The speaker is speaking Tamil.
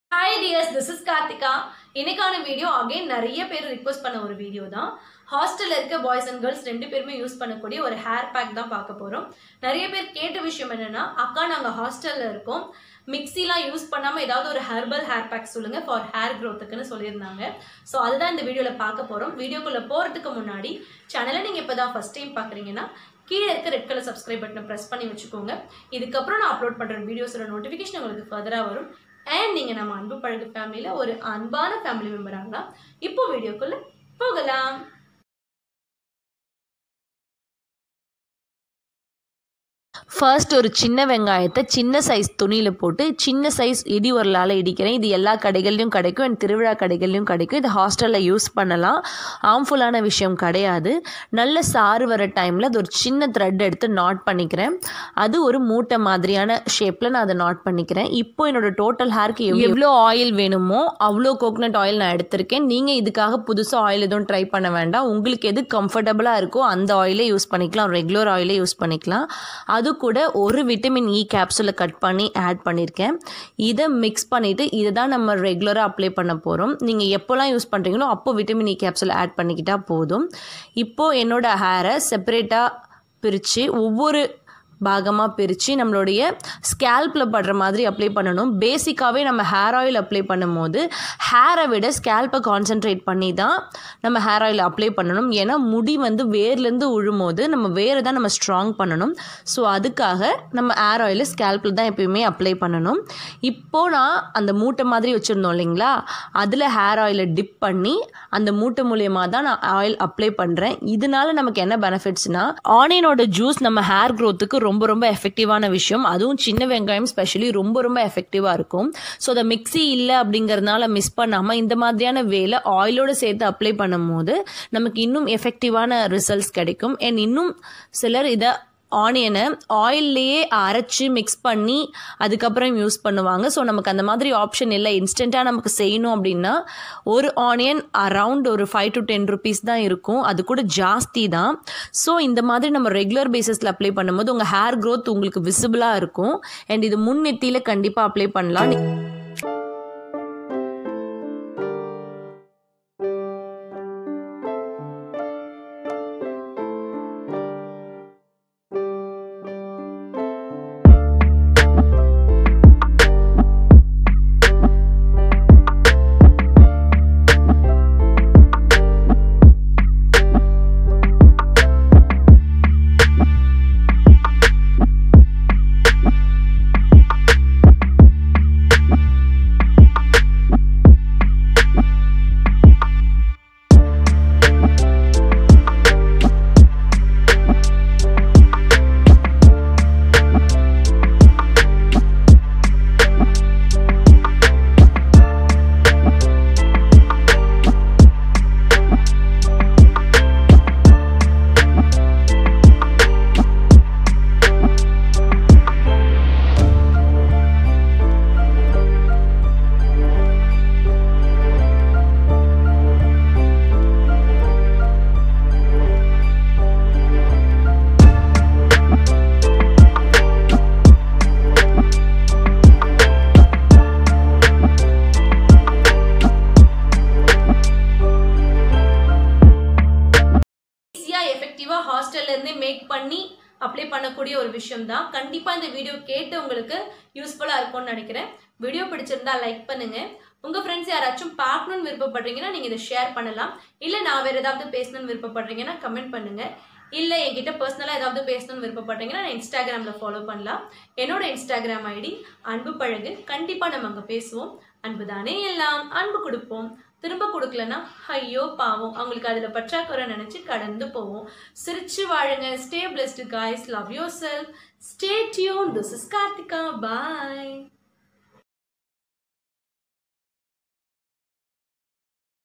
hi dears this is Karthika இன்னைக்கான வீடியோ அகைன் நிறைய பேர் ரிக்வஸ்ட் பண்ண ஒரு வீடியோ தான் ஹாஸ்டல்ல இருக்க பாய்ஸ் அண்ட் கேர்ள்ஸ் ரெண்டு பேருமே யூஸ் பண்ணக்கூடிய ஒரு ஹேர் பேக் தான் பார்க்க போறோம் நிறைய பேர் கேட்ட விஷயம் என்னன்னா அக்கா நாங்க ஹாஸ்டல்ல இருக்கோம் மிக்ஸிலாம் யூஸ் பண்ணாம ஏதாவது ஒரு ஹெர்பல் ஹேர் பேக் சொல்லுங்க ஃபார் ஹேர் க்ரோத்துக்குன்னு சொல்லியிருந்தாங்க ஸோ அதுதான் இந்த வீடியோல பார்க்க போறோம் வீடியோக்குள்ள போறதுக்கு முன்னாடி சேனலை நீங்க இப்பதான் ஃபர்ஸ்ட் டைம் பாக்குறீங்கன்னா கீழே இருக்க ரெட் கலர் சப்ஸ்கிரைப் பட்டனை ப்ரெஸ் பண்ணி வச்சுக்கோங்க இதுக்கப்புறம் நான் அப்லோட் பண்ணுற வீடியோஸோட நோட்டிஃபிகேஷன் உங்களுக்கு ஃபர்தராக வரும் அண்ட் நீங்கள் நம்ம அன்பு பழகு ஃபேமிலியில் ஒரு அன்பான ஃபேமிலி மெம்பர் ஆகலாம் இப்போ வீடியோக்குள்ளே போகலாம் ஃபர்ஸ்ட் ஒரு சின்ன வெங்காயத்தை சின்ன சைஸ் துணியில் போட்டு சின்ன சைஸ் இடி உரலால் இடிக்கிறேன் இது எல்லா கடைகள்லையும் கிடைக்கும் அண்ட் திருவிழா கடைகள்லையும் கிடைக்கும் இது ஹாஸ்டலில் யூஸ் பண்ணலாம் ஹார்ம்ஃபுல்லான விஷயம் கிடையாது நல்ல சாறு வர டைமில் அது ஒரு சின்ன த்ரெட் எடுத்து நாட் பண்ணிக்கிறேன் அது ஒரு மூட்டை மாதிரியான ஷேப்பில் நான் அதை நாட் பண்ணிக்கிறேன் இப்போ என்னோட டோட்டல் ஹேருக்கு எவ்வளோ ஆயில் வேணுமோ அவ்வளோ கோகனட் ஆயில் நான் எடுத்திருக்கேன் நீங்கள் இதுக்காக புதுசாக ஆயில் எதுவும் ட்ரை பண்ண வேண்டாம் உங்களுக்கு எது கம்ஃபர்டபுளாக இருக்கோ அந்த ஆயிலே யூஸ் பண்ணிக்கலாம் ரெகுலர் ஆயிலே யூஸ் பண்ணிக்கலாம் அது கூட ஒரு விட்டமின் இ கேப்சூலை கட் பண்ணி ஆட் பண்ணியிருக்கேன் இதை மிக்ஸ் பண்ணிவிட்டு இதை தான் நம்ம ரெகுலராக அப்ளை பண்ண போகிறோம் நீங்கள் எப்போல்லாம் யூஸ் பண்ணுறீங்களோ அப்போ விட்டமின் இ கேப்சூல் ஆட் பண்ணிக்கிட்டால் போதும் இப்போது என்னோடய ஹேரை செப்பரேட்டாக பிரித்து ஒவ்வொரு பாகமாக பிரித்து நம்மளுடைய ஸ்கேல்பில் படுற மாதிரி அப்ளை பண்ணணும் பேசிக்காகவே நம்ம ஹேர் ஆயில் அப்ளை பண்ணும்போது ஹேரை விட ஸ்கேல்பை கான்சென்ட்ரேட் பண்ணி தான் நம்ம ஹேர் ஆயில் அப்ளை பண்ணணும் ஏன்னா முடி வந்து வேர்லேருந்து உழும்போது நம்ம வேரை தான் நம்ம ஸ்ட்ராங் பண்ணணும் ஸோ அதுக்காக நம்ம ஹேர் ஆயிலை ஸ்கேல்பில் தான் எப்பயுமே அப்ளை பண்ணணும் இப்போது நான் அந்த மூட்டை மாதிரி வச்சுருந்தோம் இல்லைங்களா அதில் ஹேர் ஆயிலை டிப் பண்ணி அந்த மூட்டை மூலியமாக தான் நான் ஆயில் அப்ளை பண்ணுறேன் இதனால நமக்கு என்ன பெனிஃபிட்ஸ்னால் ஆனியனோட ஜூஸ் நம்ம ஹேர் க்ரோத்துக்கு ரொம்ப ரொம்ப எஃபெக்டிவான விஷயம் அதுவும் சின்ன வெங்காயம் ஸ்பெஷலி ரொம்ப ரொம்ப எஃபெக்டிவாக இருக்கும் ஸோ அதை மிக்ஸி இல்லை அப்படிங்கிறதுனால மிஸ் பண்ணாமல் இந்த மாதிரியான வேலை ஆயிலோடு சேர்த்து அப்ளை பண்ணும்போது நமக்கு இன்னும் எஃபெக்டிவான ரிசல்ட்ஸ் கிடைக்கும் அண்ட் இன்னும் சிலர் இதை ஆனியனை ஆயில்லையே அரைச்சி மிக்ஸ் பண்ணி அதுக்கப்புறம் யூஸ் பண்ணுவாங்க ஸோ நமக்கு அந்த மாதிரி ஆப்ஷன் இல்லை இன்ஸ்டண்ட்டாக நமக்கு செய்யணும் அப்படின்னா ஒரு ஆனியன் அரவுண்ட் ஒரு ஃபைவ் டு டென் ருபீஸ் தான் இருக்கும் அது கூட ஜாஸ்தி தான் ஸோ இந்த மாதிரி நம்ம ரெகுலர் பேசிஸில் அப்ளை பண்ணும்போது உங்கள் ஹேர் க்ரோத் உங்களுக்கு விசிபிளாக இருக்கும் அண்ட் இது முன் நெத்தியில் கண்டிப்பாக அப்ளை பண்ணலாம் ஈஸியாக எஃபெக்டிவாக ஹாஸ்டல்லேருந்தே மேக் பண்ணி அப்ளை பண்ணக்கூடிய ஒரு விஷயம் தான் கண்டிப்பாக இந்த வீடியோ கேட்டு உங்களுக்கு யூஸ்ஃபுல்லாக இருக்கும்னு நினைக்கிறேன் வீடியோ பிடிச்சிருந்தா லைக் பண்ணுங்க உங்கள் ஃப்ரெண்ட்ஸ் யாராச்சும் பார்க்கணும்னு விருப்பப்படுறீங்கன்னா நீங்கள் இதை ஷேர் பண்ணலாம் இல்லை நான் வேறு ஏதாவது பேசணும்னு விருப்பப்படுறீங்கன்னா கமெண்ட் பண்ணுங்க இல்லை என்கிட்ட பர்சனலாக ஏதாவது பேசணும்னு விருப்பப்பட்டீங்கன்னா நான் இன்ஸ்டாகிராமில் ஃபாலோ பண்ணலாம் என்னோட இன்ஸ்டாகிராம் ஐடி அன்பு பழகு கண்டிப்பாக நம்ம அங்கே பேசுவோம் அன்பு தானே எல்லாம் அன்பு கொடுப்போம் திரும்ப கொடுக்கலனா ஐயோ பாவம் அவங்களுக்கு அதில் பற்றாக்குறை நினச்சி கடந்து போவோம் சிரிச்சு வாழுங்க stay blessed guys love yourself stay tuned this is Karthika bye